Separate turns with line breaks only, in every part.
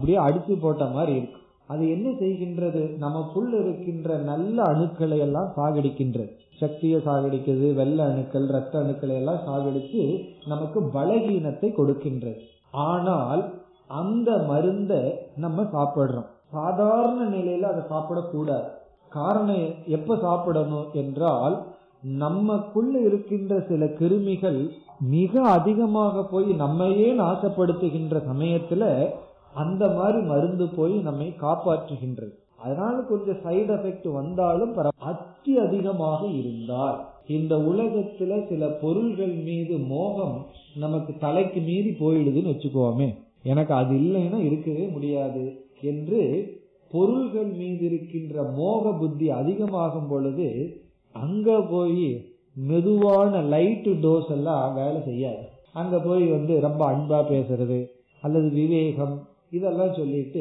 அப்படியே அடிச்சு போட்ட மாதிரி இருக்கு அது என்ன செய்கின்றது நமக்குள்ள இருக்கின்ற நல்ல அணுக்களை எல்லாம் சாகடிக்கின்றது சக்தியை சாகடிக்குது வெள்ள அணுக்கள் ரத்த அணுக்களை எல்லாம் சாகடிச்சு நமக்கு பலகீனத்தை கொடுக்கின்றது ஆனால் அந்த மருந்தை நம்ம சாப்பிடுறோம் சாதாரண நிலையில அதை சாப்பிடக்கூடாது காரணம் எப்ப சாப்பிடணும் என்றால் நமக்குள்ள இருக்கின்ற சில கிருமிகள் மிக அதிகமாக போய் நம்மையே நாசப்படுத்துகின்ற சமயத்துல அந்த மாதிரி மருந்து போய் நம்மை காப்பாற்றுகின்றது அதனால கொஞ்சம் சைடு எஃபெக்ட் வந்தாலும் அத்தி அதிகமாக இருந்தால் இந்த உலகத்துல சில பொருள்கள் மீது மோகம் நமக்கு தலைக்கு மீறி போயிடுதுன்னு வச்சுக்கோமே எனக்கு அது இல்லைன்னா இருக்கவே முடியாது என்று பொருள்கள் மீது இருக்கின்ற மோக புத்தி அதிகமாகும் பொழுது அங்க போய் மெதுவான லைட் டோஸ் எல்லாம் வேலை செய்யாது அங்க போய் வந்து ரொம்ப அன்பா பேசுறது அல்லது விவேகம் இதெல்லாம் சொல்லிட்டு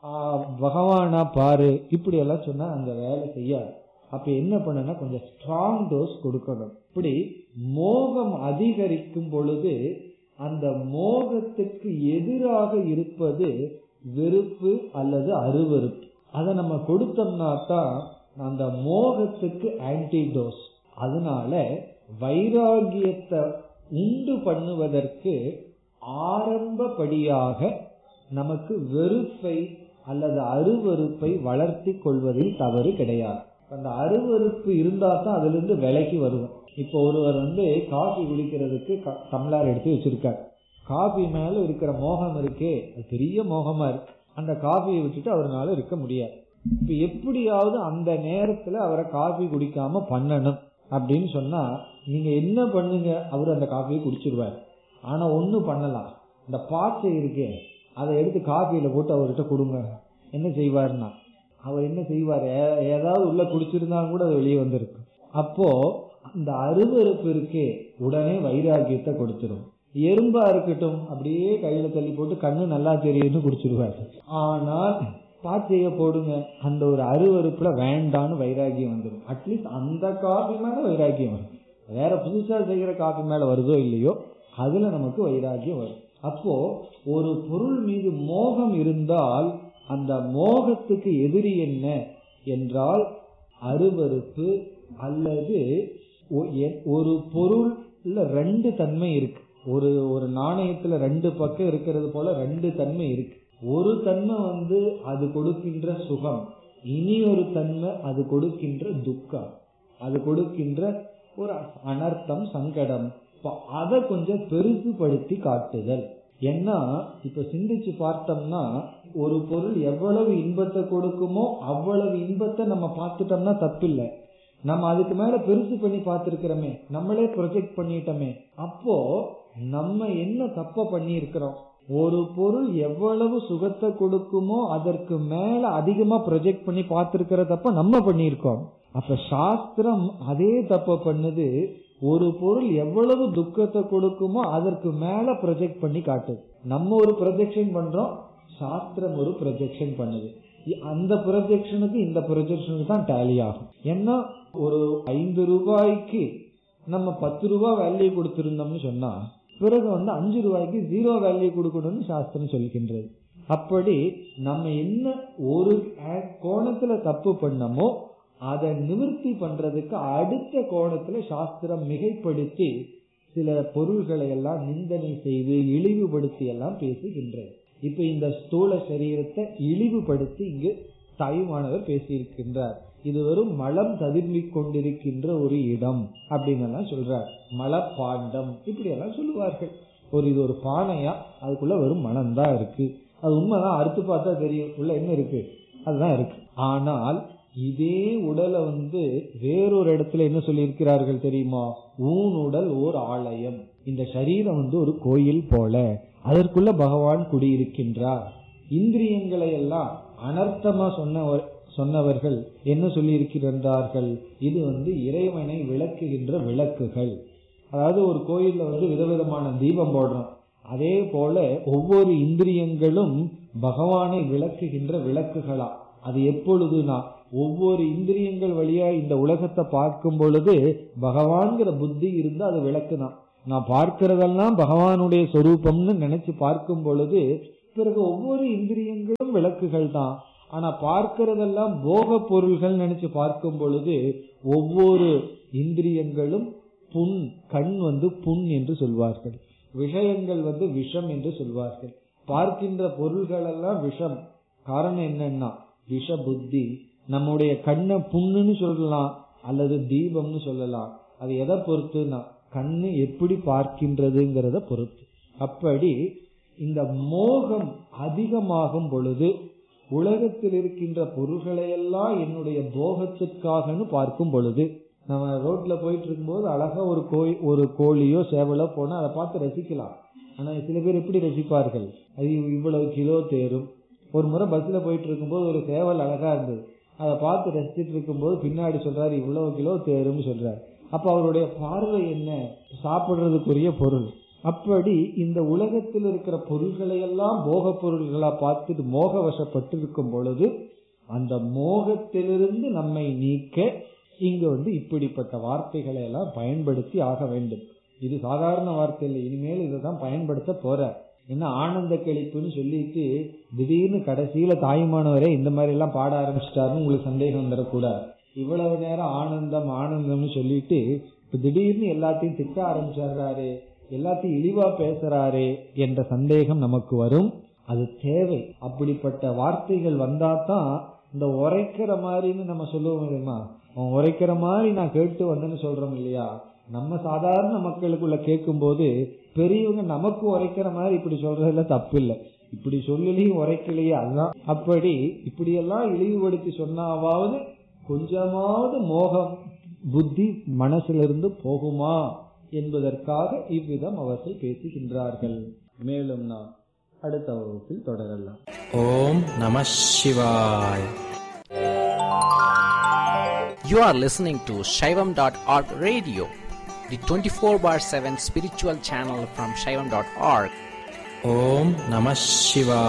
பகவானா பாரு இப்படி எல்லாம் சொன்னா அங்க வேலை செய்யாது அப்ப என்ன பண்ணுனா கொஞ்சம் ஸ்ட்ராங் டோஸ் கொடுக்கணும் இப்படி மோகம் அதிகரிக்கும் பொழுது அந்த மோகத்துக்கு எதிராக இருப்பது வெறுப்பு அல்லது அருவருப்பு அதை நம்ம கொடுத்தோம்னா தான் அந்த மோகத்துக்கு ஆன்டிடோஸ் அதனால வைராகியத்தை உண்டு பண்ணுவதற்கு ஆரம்பப்படியாக நமக்கு வெறுப்பை அல்லது அருவறுப்பை வளர்த்தி கொள்வதில் தவறு கிடையாது அந்த அருவறுப்பு இருந்தா தான் அதுல இருந்து விலைக்கு வருவோம் இப்போ ஒருவர் வந்து காஃபி குடிக்கிறதுக்கு டம்ளார் எடுத்து வச்சிருக்கார் காஃபி மேல இருக்கிற மோகம் இருக்கே அது பெரிய மோகமா இருக்கு அந்த காஃபியை விட்டுட்டு அவரால் இருக்க முடியாது இப்ப எப்படியாவது அந்த நேரத்துல அவரை காஃபி குடிக்காம பண்ணணும் அப்படின்னு சொன்னா நீங்க என்ன பண்ணுங்க அவர் அந்த காஃபியை குடிச்சிருவார் ஆனா ஒண்ணு பண்ணலாம் இந்த பாச்சை இருக்கே அதை எடுத்து காஃபியில போட்டு அவர்கிட்ட கொடுங்க என்ன செய்வார்னா அவர் என்ன செய்வார் ஏதாவது உள்ள குடிச்சிருந்தாலும் கூட அது வெளியே வந்திருக்கு அப்போ அந்த அருவறுப்பு இருக்கே உடனே வைராகியத்தை கொடுத்துரும் எறும்பா இருக்கட்டும் அப்படியே கையில தள்ளி போட்டு கண்ணு நல்லா தெரியும்னு குடிச்சிருவாரு ஆனால் பாச்சைய போடுங்க அந்த ஒரு அருவறுப்புல வேண்டான்னு வைராகியம் வந்துடும் அட்லீஸ்ட் அந்த காஃபி மேல வைராகியம் வரும் வேற புதுசா செய்யற காஃபி மேல வருதோ இல்லையோ அதுல நமக்கு வைராகியம் வரும் அப்போ ஒரு பொருள் மீது மோகம் இருந்தால் அந்த மோகத்துக்கு எதிரி என்ன என்றால் அருவறுப்பு அல்லது ஒரு பொருள்ல ரெண்டு தன்மை இருக்கு ஒரு ஒரு நாணயத்துல ரெண்டு பக்கம் இருக்கிறது போல ரெண்டு தன்மை இருக்கு ஒரு தன்மை வந்து அது கொடுக்கின்ற சுகம் இனி ஒரு தன்மை அது கொடுக்கின்ற துக்கம் அது கொடுக்கின்ற ஒரு அனர்த்தம் சங்கடம் அதை கொஞ்சம் பெருசுபடுத்தி காட்டுதல் ஏன்னா இப்ப சிந்திச்சு பார்த்தோம்னா ஒரு பொருள் எவ்வளவு இன்பத்தை கொடுக்குமோ அவ்வளவு இன்பத்தை நம்ம பார்த்துட்டோம்னா தப்பில்லை நம்ம அதுக்கு மேல பெருசு பண்ணி பார்த்திருக்கிறோமே நம்மளே ப்ரொஜெக்ட் பண்ணிட்டோமே அப்போ நம்ம என்ன தப்ப பண்ணி இருக்கிறோம் ஒரு பொருள் எவ்வளவு சுகத்தை கொடுக்குமோ அதற்கு மேல அதிகமா ப்ரொஜெக்ட் பண்ணி பார்த்திருக்கிற தப்ப நம்ம பண்ணியிருக்கோம் அப்ப சாஸ்திரம் அதே தப்ப பண்ணுது ஒரு பொருள் எவ்வளவு துக்கத்தை கொடுக்குமோ அதற்கு மேல ப்ரொஜெக்ட் பண்ணி காட்டுது நம்ம ஒரு ப்ரொஜெக்ஷன் பண்றோம் சாஸ்திரம் ஒரு ப்ரொஜெக்ஷன் பண்ணுது அந்த ப்ரொஜெக்ஷனுக்கு இந்த ப்ரொஜெக்ஷனுக்கு தான் டேலி ஆகும் ஏன்னா ஒரு ஐந்து ரூபாய்க்கு நம்ம பத்து ரூபாய் வேல்யூ கொடுத்திருந்தோம்னு சொன்னா பிறகு வந்து அஞ்சு ரூபாய்க்கு ஜீரோ வேல்யூ கொடுக்கணும்னு சாஸ்திரம் சொல்கின்றது அப்படி நம்ம என்ன ஒரு கோணத்துல தப்பு பண்ணமோ அதை நிவர்த்தி பண்றதுக்கு அடுத்த கோணத்துல சாஸ்திரம் மிகைப்படுத்தி சில பொருள்களை எல்லாம் நிந்தனை செய்து இழிவுபடுத்தி எல்லாம் பேசுகின்றது இப்ப இந்த ஸ்தூல சரீரத்தை இழிவுபடுத்தி இங்கு தாயுமானவர் பேசியிருக்கின்றார் இது வெறும் மலம் ததும்பிக் கொண்டிருக்கின்ற ஒரு இடம் அப்படின்னு எல்லாம் சொல்றார் மலப்பாண்டம் இப்படி எல்லாம் சொல்லுவார்கள் ஒரு இது ஒரு பானையா அதுக்குள்ள வெறும் மனம் தான் இருக்கு அது உண்மைதான் அறுத்து பார்த்தா தெரியும் உள்ள என்ன இருக்கு அதுதான் இருக்கு ஆனால் இதே உடலை வந்து வேறொரு இடத்துல என்ன சொல்லியிருக்கிறார்கள் தெரியுமா ஊன் உடல் ஓர் ஆலயம் இந்த சரீரம் வந்து ஒரு கோயில் போல அதற்குள்ள பகவான் குடியிருக்கின்றார் இந்திரியங்களை எல்லாம் அனர்த்தமா சொன்ன சொன்னவர்கள் என்ன சொல்லியிருக்கிறார்கள் இது வந்து இறைவனை விளக்குகின்ற விளக்குகள் அதாவது ஒரு கோயில்ல வந்து விதவிதமான தீபம் போடுறோம் அதே போல ஒவ்வொரு இந்திரியங்களும் பகவானை விளக்குகின்ற விளக்குகளா அது எப்பொழுதுனா ஒவ்வொரு இந்திரியங்கள் வழியா இந்த உலகத்தை பார்க்கும் பொழுது பகவான்கிற புத்தி இருந்து அது விளக்குதான் நான் பார்க்கிறதெல்லாம் பகவானுடைய சொரூபம்னு நினைச்சு பார்க்கும் பொழுது பிறகு ஒவ்வொரு இந்திரியங்களும் விளக்குகள் தான் ஆனா பார்க்கிறதெல்லாம் போக பொருள்கள் நினைச்சு பார்க்கும் பொழுது ஒவ்வொரு இந்திரியங்களும் புண் கண் வந்து புண் என்று சொல்வார்கள் விஷயங்கள் வந்து விஷம் என்று சொல்வார்கள் பார்க்கின்ற பொருள்கள் எல்லாம் விஷம் காரணம் என்னன்னா விஷ புத்தி நம்முடைய கண்ணை புண்ணுன்னு சொல்லலாம் அல்லது தீபம்னு சொல்லலாம் அது எதை பொறுத்துனா கண்ணு எப்படி பார்க்கின்றதுங்கிறத பொறுத்து அப்படி இந்த மோகம் அதிகமாகும் பொழுது உலகத்தில் இருக்கின்ற பொருள்களை எல்லாம் என்னுடைய போகத்திற்காகன்னு பார்க்கும் பொழுது நம்ம ரோட்ல போயிட்டு இருக்கும்போது அழகா ஒரு கோழி ஒரு கோழியோ சேவலோ போனா அதை பார்த்து ரசிக்கலாம் ஆனா சில பேர் எப்படி ரசிப்பார்கள் அது இவ்வளவு கிலோ தேரும் ஒரு முறை பஸ்ல போயிட்டு இருக்கும்போது ஒரு சேவல் அழகா இருந்தது அதை பார்த்து ரசிச்சிட்டு இருக்கும்போது பின்னாடி சொல்றாரு இவ்வளவு கிலோ தேரும்னு சொல்றாரு அப்ப அவருடைய பார்வை என்ன சாப்பிடுறதுக்குரிய பொருள் அப்படி இந்த உலகத்தில் இருக்கிற பொருள்களை எல்லாம் போக பொருள்களா பார்த்துட்டு மோக வசப்பட்டு இருக்கும் பொழுது அந்த மோகத்திலிருந்து நம்மை நீக்க இங்க வந்து இப்படிப்பட்ட வார்த்தைகளை எல்லாம் பயன்படுத்தி ஆக வேண்டும் இது சாதாரண வார்த்தை இல்லை இனிமேல் இதை தான் பயன்படுத்த போற என்ன ஆனந்த கழிப்புன்னு சொல்லிட்டு திடீர்னு கடைசியில தாயுமானவரே இந்த மாதிரி எல்லாம் பாட ஆரம்பிச்சிட்டாருன்னு உங்களுக்கு சந்தேகம் வந்துடக்கூடாது இவ்வளவு நேரம் ஆனந்தம் ஆனந்தம்னு சொல்லிட்டு இப்ப திடீர்னு எல்லாத்தையும் திட்ட ஆரம்பிச்சாரு எல்லாத்தையும் இழிவா பேசுறாரே என்ற சந்தேகம் நமக்கு வரும் அது தேவை அப்படிப்பட்ட வார்த்தைகள் வந்தா தான் இந்த உரைக்கிற மாதிரின்னு நம்ம சொல்லுவோம் தெரியுமா அவன் உரைக்கிற மாதிரி நான் கேட்டு வந்தேன்னு சொல்றோம் இல்லையா நம்ம சாதாரண மக்களுக்குள்ள கேட்கும் போது பெரியவங்க நமக்கு உரைக்கிற மாதிரி இப்படி சொல்றதுல தப்பு இல்லை இப்படி சொல்லலையும் உரைக்கலையே அதுதான் அப்படி இப்படியெல்லாம் இழிவுபடுத்தி சொன்னாவது கொஞ்சமாவது மோகம் புத்தி மனசிலிருந்து போகுமா என்பதற்காக இவ்விதம் அவர்கள் பேசுகின்றார்கள் மேலும் நாம் அடுத்த வகுப்பில் தொடரலாம்
ஓம் நம சிவாய்
You are listening to Shaivam.org radio, the 24 bar 7 spiritual channel from Shaivam.org.
ஓம் நம சிவாய்